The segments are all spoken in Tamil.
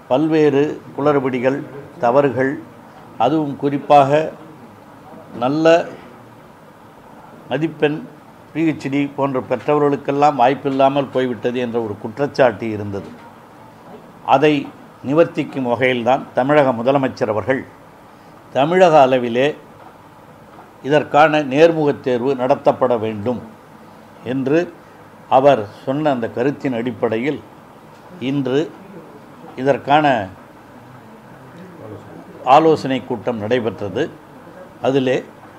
பல்வேறு குளறுபடிகள் தவறுகள் அதுவும் குறிப்பாக நல்ல மதிப்பெண் பிஹெச்டி போன்ற பெற்றவர்களுக்கெல்லாம் வாய்ப்பில்லாமல் போய்விட்டது என்ற ஒரு குற்றச்சாட்டு இருந்தது அதை நிவர்த்திக்கும் வகையில்தான் தமிழக முதலமைச்சர் அவர்கள் தமிழக அளவிலே இதற்கான நேர்முகத் தேர்வு நடத்தப்பட வேண்டும் என்று அவர் சொன்ன அந்த கருத்தின் அடிப்படையில் இன்று இதற்கான ஆலோசனை கூட்டம் நடைபெற்றது அதிலே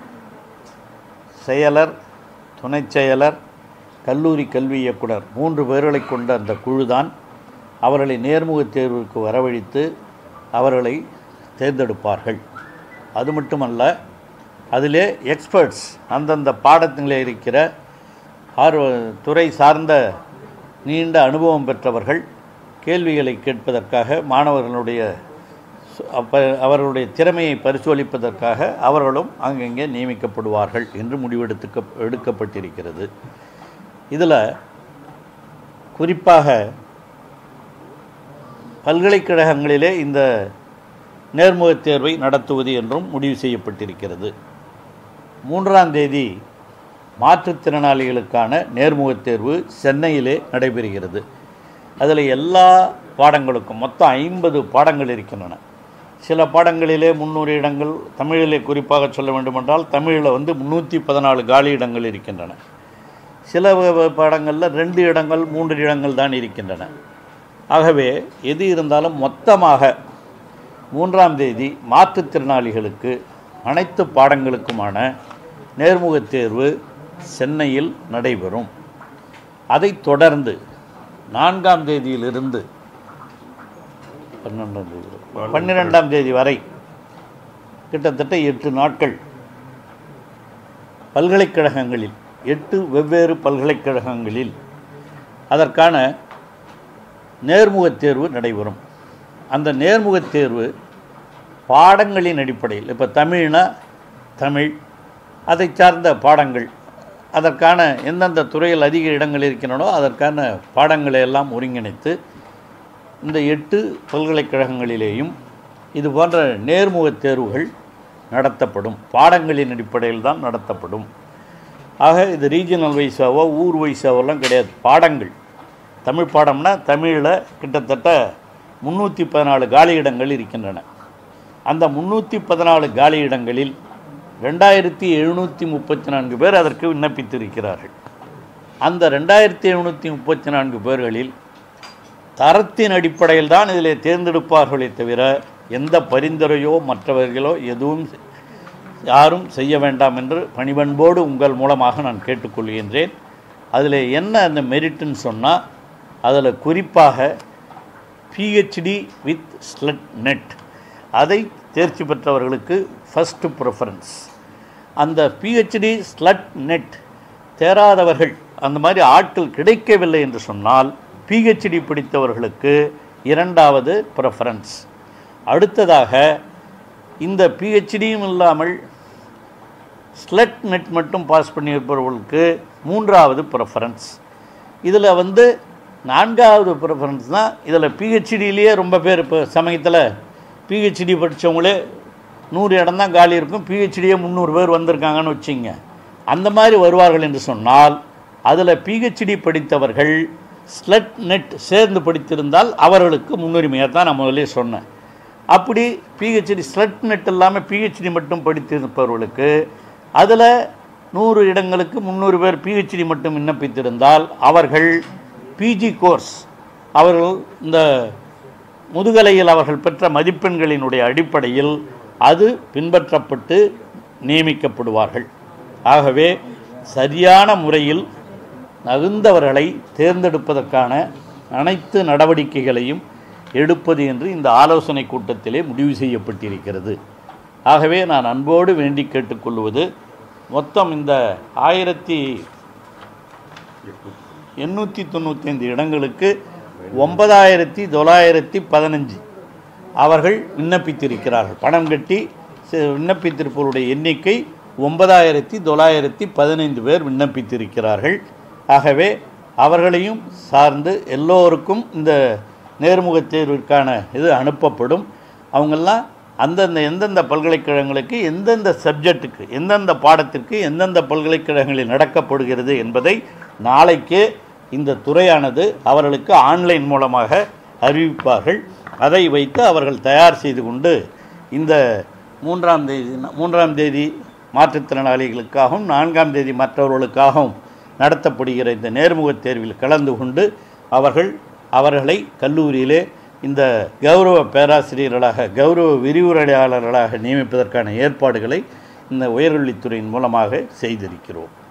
செயலர் துணைச் செயலர் கல்லூரி கல்வி இயக்குனர் மூன்று பேர்களை கொண்ட அந்த குழுதான் அவர்களை நேர்முகத் தேர்வுக்கு வரவழைத்து அவர்களை தேர்ந்தெடுப்பார்கள் அது மட்டுமல்ல அதிலே எக்ஸ்பர்ட்ஸ் அந்தந்த பாடத்திலே இருக்கிற ஆர்வ துறை சார்ந்த நீண்ட அனுபவம் பெற்றவர்கள் கேள்விகளை கேட்பதற்காக மாணவர்களுடைய சு- அப்ப அவர்களுடைய திறமையை பரிசோலிப்பதற்காக அவர்களும் அங்கங்கே நியமிக்கப்படுவார்கள் என்று முடிவெடுத்துக்க எடுக்கப்பட்டிருக்கிறது இதில் குறிப்பாக பல்கலைக்கழகங்களிலே இந்த நேர்முகத் தேர்வை நடத்துவது என்றும் முடிவு செய்யப்பட்டிருக்கிறது மூன்றாம் தேதி மாற்றுத்திறனாளிகளுக்கான நேர்முகத் தேர்வு சென்னையிலே நடைபெறுகிறது அதில் எல்லா பாடங்களுக்கும் மொத்தம் ஐம்பது பாடங்கள் இருக்கின்றன சில பாடங்களிலே முந்நூறு இடங்கள் தமிழிலே குறிப்பாக சொல்ல வேண்டுமென்றால் தமிழில் வந்து முந்நூற்றி பதினாலு காலி இடங்கள் இருக்கின்றன சில வ- வ- பாடங்களில் ரெண்டு இடங்கள் மூன்று இடங்கள் தான் இருக்கின்றன ஆகவே எது இருந்தாலும் மொத்தமாக மூன்றாம் தேதி மாற்றுத்திறனாளிகளுக்கு அனைத்து பாடங்களுக்குமான நேர்முகத் தேர்வு சென்னையில் நடைபெறும் அதைத் தொடர்ந்து நான்காம் தேதியிலிருந்து பன்னெண்டாம் தேதி வரை- பன்னிரெண்டாம் தேதி வரை கிட்டத்தட்ட எட்டு நாட்கள் பல்கலைக்கழகங்களில் எட்டு வெவ்வேறு பல்கலைக்கழகங்களில் அதற்கான நேர்முகத் தேர்வு நடைபெறும் அந்த நேர்முகத் தேர்வு பாடங்களின் அடிப்படையில் இப்போ தமிழ்னா தமிழ் அதை சார்ந்த பாடங்கள் அதற்கான எந்தெந்த துறையில் அதிக இடங்கள் இருக்கின்றனோ அதற்கான பாடங்களை எல்லாம் ஒருங்கிணைத்து இந்த எட்டு பல்கலைக்கழகங்களிலேயும் இது போன்ற நேர்முகத் தேர்வுகள் நடத்தப்படும் பாடங்களின் அடிப்படையில் தான் நடத்தப்படும் ஆக இது ரீஜனல் வைஸாவோ ஊர் வைஸாவோலாம் கிடையாது பாடங்கள் தமிழ் பாடம்னா தமிழில் கிட்டத்தட்ட முந்நூற்றி பதினாலு காலி இடங்கள் இருக்கின்றன அந்த முந்நூற்றி பதினாலு காலி இடங்களில் ரெண்டாயிரத்தி எழுநூற்றி முப்பத்தி நான்கு பேர் அதற்கு விண்ணப்பித்திருக்கிறார்கள் அந்த ரெண்டாயிரத்தி எழுநூற்றி முப்பத்தி நான்கு பேர்களில் தரத்தின் அடிப்படையில் தான் இதில் தேர்ந்தெடுப்பார்களே தவிர எந்த பரிந்துரையோ மற்றவர்களோ எதுவும் செ- யாரும் செய்ய வேண்டாம் என்று பணிபண்போடு உங்கள் மூலமாக நான் கேட்டுக்கொள்கின்றேன் அதில் என்ன அந்த மெரிட்டுன்னு சொன்னால் அதில் குறிப்பாக பிஹெச்டி வித் ஸ்லட் நெட் அதை தேர்ச்சி பெற்றவர்களுக்கு ஃபஸ்ட்டு ப்ரிஃபரன்ஸ் அந்த பிஹெச்டி ஸ்லட் நெட் தேராதவர்கள் அந்த மாதிரி ஆட்கள் கிடைக்கவில்லை என்று சொன்னால் பிஹெச்டி படித்தவர்களுக்கு இரண்டாவது ப்ரிஃபரன்ஸ் அடுத்ததாக இந்த பிஹெச்டியும் இல்லாமல் ஸ்லட் நெட் மட்டும் பாஸ் பண்ணியிருப்பவர்களுக்கு மூன்றாவது ப்ரிஃபரன்ஸ் இதில் வந்து நான்காவது ப்ரிஃபரன்ஸ் தான் இதில் பிஹெச்டியிலேயே ரொம்ப பேர் இப்போ சமயத்தில் பிஹெச்டி படித்தவங்களே நூறு இடம் தான் காலி இருக்கும் பிஹெச்டியே முந்நூறு பேர் வந்திருக்காங்கன்னு வச்சிங்க அந்த மாதிரி வருவார்கள் என்று சொன்னால் அதில் பிஹெச்டி படித்தவர்கள் ஸ்லட் நெட் சேர்ந்து படித்திருந்தால் அவர்களுக்கு முன்னுரிமையாக தான் நான் முதலே சொன்னேன் அப்படி பிஹெச்டி ஸ்லட் நெட் இல்லாமல் பிஹெச்டி மட்டும் படித்திருப்பவர்களுக்கு அதில் நூறு இடங்களுக்கு முந்நூறு பேர் பிஹெச்டி மட்டும் விண்ணப்பித்திருந்தால் அவர்கள் பிஜி கோர்ஸ் அவர்கள் இந்த முதுகலையில் அவர்கள் பெற்ற மதிப்பெண்களினுடைய அடிப்படையில் அது பின்பற்றப்பட்டு நியமிக்கப்படுவார்கள் ஆகவே சரியான முறையில் தகுந்தவர்களை தேர்ந்தெடுப்பதற்கான அனைத்து நடவடிக்கைகளையும் எடுப்பது என்று இந்த ஆலோசனை கூட்டத்திலே முடிவு செய்யப்பட்டிருக்கிறது ஆகவே நான் அன்போடு வேண்டி கேட்டுக்கொள்வது மொத்தம் இந்த ஆயிரத்தி எண்ணூற்றி தொண்ணூத்தைந்து இடங்களுக்கு ஒன்பதாயிரத்தி தொள்ளாயிரத்தி பதினஞ்சு அவர்கள் விண்ணப்பித்திருக்கிறார்கள் பணம் கட்டி செ- விண்ணப்பித்திருப்பவருடைய எண்ணிக்கை ஒன்பதாயிரத்தி தொள்ளாயிரத்தி பதினைந்து பேர் விண்ணப்பித்திருக்கிறார்கள் ஆகவே அவர்களையும் சார்ந்து எல்லோருக்கும் இந்த நேர்முகத் தேர்விற்கான இது அனுப்பப்படும் அவங்கெல்லாம் அந்தந்த எந்தெந்த பல்கலைக்கழகங்களுக்கு எந்தெந்த சப்ஜெக்ட்டுக்கு எந்தெந்த பாடத்திற்கு எந்தெந்த பல்கலைக்கழகங்களில் நடக்கப்படுகிறது என்பதை நாளைக்கே இந்த துறையானது அவர்களுக்கு ஆன்லைன் மூலமாக அறிவிப்பார்கள் அதை வைத்து அவர்கள் தயார் செய்து கொண்டு இந்த மூன்றாம் தேதி மூன்றாம் தேதி மாற்றுத்திறனாளிகளுக்காகவும் நான்காம் தேதி மற்றவர்களுக்காகவும் நடத்தப்படுகிற இந்த நேர்முகத் தேர்வில் கலந்து கொண்டு அவர்கள் அவர்களை கல்லூரியிலே இந்த கௌரவ பேராசிரியர்களாக கௌரவ விரிவுரையாளர்களாக நியமிப்பதற்கான ஏற்பாடுகளை இந்த உயர்கல்வித்துறையின் மூலமாக செய்திருக்கிறோம்